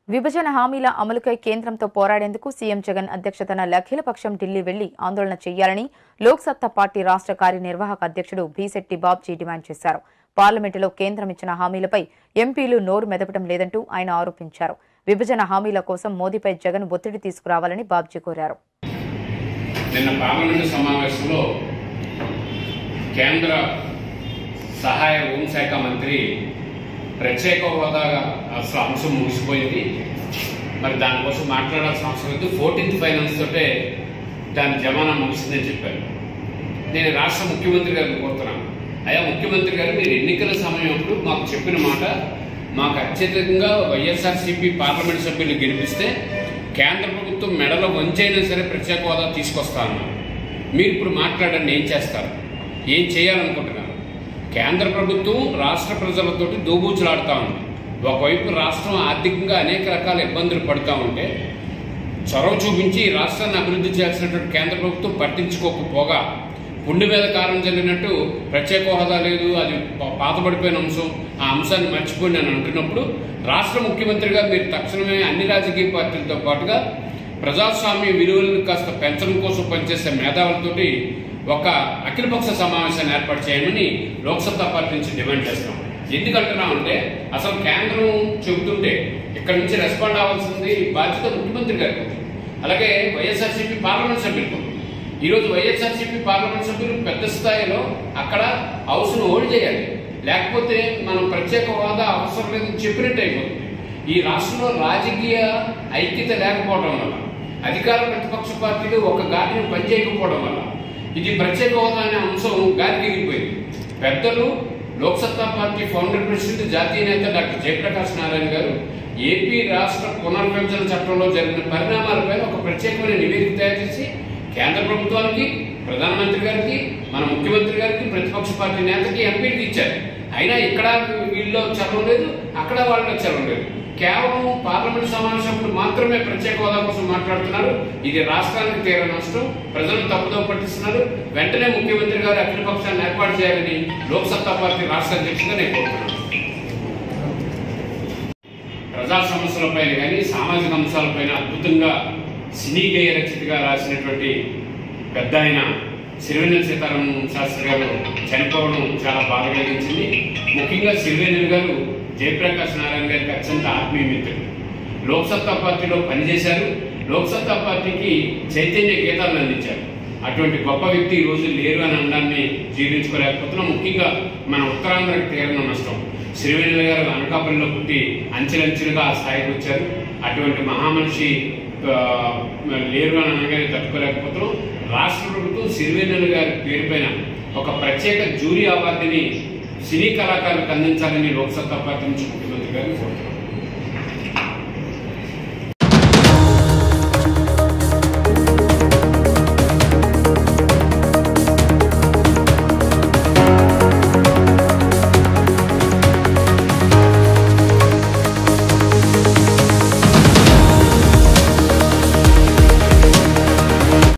విభజన హామీల అమలుకై కేంద్రంతో పోరాడేందుకు సీఎం జగన్ అధ్యక్షతన అఖిలపక్షం ఢిల్లీ వెళ్లి ఆందోళన చేయాలని లోక్సత్తా పార్టీ రాష్ట్ర కార్యనిర్వాహక అధ్యక్షుడు భీశెట్టి బాబ్జీ డిమాండ్ చేశారు పార్లమెంటులో కేంద్రం ఇచ్చిన హామీలపై ఎంపీలు నోరు మెదపడం లేదంటూ ఆయన ఆరోపించారు విభజన హామీల కోసం మోదీపై జగన్ ఒత్తిడి తీసుకురావాలని బాబ్జీ కోరారు నిన్న పార్లమెంటు సమావేశంలో కేంద్ర సహాయ హోంశాఖ మంత్రి ప్రత్యేక హోదా అసలు అంశం ముగిసిపోయింది మరి దానికోసం మాట్లాడాల్సిన అవసరం లేదు ఫోర్టీన్త్ ఫైనాన్స్ తోటే దాని జమానా ముగిసిందని చెప్పారు నేను రాష్ట్ర ముఖ్యమంత్రి గారిని కోరుతున్నాను అయ్యా ముఖ్యమంత్రి గారు మీరు ఎన్నికల సమయం అప్పుడు మాకు చెప్పిన మాట మాకు అత్యధికంగా వైఎస్ఆర్సీపీ పార్లమెంట్ సభ్యులు గెలిపిస్తే కేంద్ర ప్రభుత్వం మెడలో వంచైనా సరే ప్రత్యేక హోదా తీసుకొస్తాను మీరు ఇప్పుడు మాట్లాడండి ఏం చేస్తారు ఏం చేయాలనుకుంటున్నారు కేంద్ర ప్రభుత్వం రాష్ట్ర ప్రజలతోటి దోబూచులాడుతూ ఉంది ఒకవైపు రాష్ట్రం ఆర్థికంగా అనేక రకాల ఇబ్బందులు పడుతూ ఉంటే చొరవ చూపించి ఈ రాష్ట్రాన్ని అభివృద్ధి చేయాల్సినటువంటి కేంద్ర ప్రభుత్వం పట్టించుకోకపోగా పుండి మీద కారం చల్లినట్టు ప్రత్యేక హోదా లేదు అది పా- పాతబడిపోయిన అంశం ఆ అంశాన్ని మర్చిపోండి అని అంటున్నప్పుడు రాష్ట్ర ముఖ్యమంత్రిగా మీరు తక్షణమే అన్ని రాజకీయ పార్టీలతో పాటుగా ప్రజాస్వామ్య విలువలను కాస్త పెంచడం కోసం పనిచేసే మేధావులతోటి ఒక అఖిలపక్ష సమావేశాన్ని ఏర్పాటు చేయమని లోక్సత్తా పార్టీ నుంచి డిమాండ్ చేస్తాం ఎందుకంటున్నామంటే అసలు కేంద్రం చెబుతుంటే ఇక్కడ నుంచి రెస్పాండ్ అవ్వాల్సింది బాధ్యత ముఖ్యమంత్రి గారికి ఉంది. అలాగే వైఎస్ఆర్సీపీ పార్లమెంట్ సభ్యులకు ఉంది. ఈరోజు వైఎస్ఆర్సీపీ పార్లమెంట్ సభ్యులు పెద్ద స్థాయిలో అక్కడ హౌస్ను ఓడి చేయాలి లేకపోతే మనం ప్రత్యేక హోదా అవసరం లేదని చెప్పినట్టు అయిపోతుంది ఈ రాష్ట్రంలో రాజకీయ ఐక్యత లేకపోవడం వల్ల అధికార ప్రతిపక్ష పార్టీలు ఒక గాలిని పనిచేయకపోవడం వల్ల ఇది ప్రత్యేక హోదా అనే అంశం గాలికి ఎగిరిపోయింది పెద్దలు లోక్సత్తా పార్టీ ఫౌండర్ ప్రెసిడెంట్ జాతీయ నేత డాక్టర్ జయప్రకాష్ నారాయణ గారు ఏపీ రాష్ట్ర పునర్విభజన చట్టంలో జరిగిన పరిణామాలపై ఒక ప్రత్యేకమైన నివేదిక తయారు చేసి కేంద్ర ప్రభుత్వానికి ప్రధానమంత్రి గారికి మన ముఖ్యమంత్రి గారికి ప్రతిపక్ష పార్టీ నేతకి ఎంపీకి ఇచ్చారు అయినా ఇక్కడ వీళ్ళు చర్వం లేదు అక్కడ వాళ్ళలో చర్వం లేదు కేవలం పార్లమెంట్ సమావేశంలో మాత్రమే ప్రత్యేక హోదా కోసం మాట్లాడుతున్నారు ఇది రాష్ట్రానికి తీర నష్టం ప్రజలను తప్పుదో పట్టిస్తున్నారు వెంటనే ముఖ్యమంత్రి గారు అఖిల పక్షాన్ని ఏర్పాటు చేయాలని లోక్సత్తా పార్టీ రాష్ట్ర అధ్యక్షుడిగా నేను కోరుతున్నాను ప్రజా సమస్యలపైన కానీ సామాజిక అంశాలపైన అద్భుతంగా సినీ గేయ రచయితగా రాసినటువంటి పెద్ద ఆయన సిరివెన్నెల సీతారామన్ శాస్త్రి గారు చనిపోవడం చాలా బాధ కలిగించింది ముఖ్యంగా సిరివెన్నెల గారు జయప్రకాష్ నారాయణ గారికి అత్యంత ఆత్మీయ మిత్రుడు లోక్సత్తా పార్టీలో పనిచేశారు లోక్సత్తా పార్టీకి చైతన్య గీతాలను అందించారు అటువంటి గొప్ప వ్యక్తి ఈ రోజు లేరు అని అనడాన్ని జీర్ణించుకోలేకపోతున్నాం ముఖ్యంగా మన ఉత్తరాంధ్రకి తీరన నష్టం శ్రీవేణుల గారు అనకాపల్లిలో పుట్టి అంచెలంచెలుగా ఆ స్థాయికి వచ్చారు అటువంటి మహామనిషి ఆ, లేరు అని అనగానే తట్టుకోలేకపోతున్నాం రాష్ట్ర ప్రభుత్వం సిరివేణుల గారి పేరు పైన ఒక ప్రత్యేక జూరీ అవార్డుని సినీ కళాకారులకు అందించాలని లోక్సత్తా పార్టీ నుంచి ముఖ్యమంత్రి గారిని కోరుతున్నాం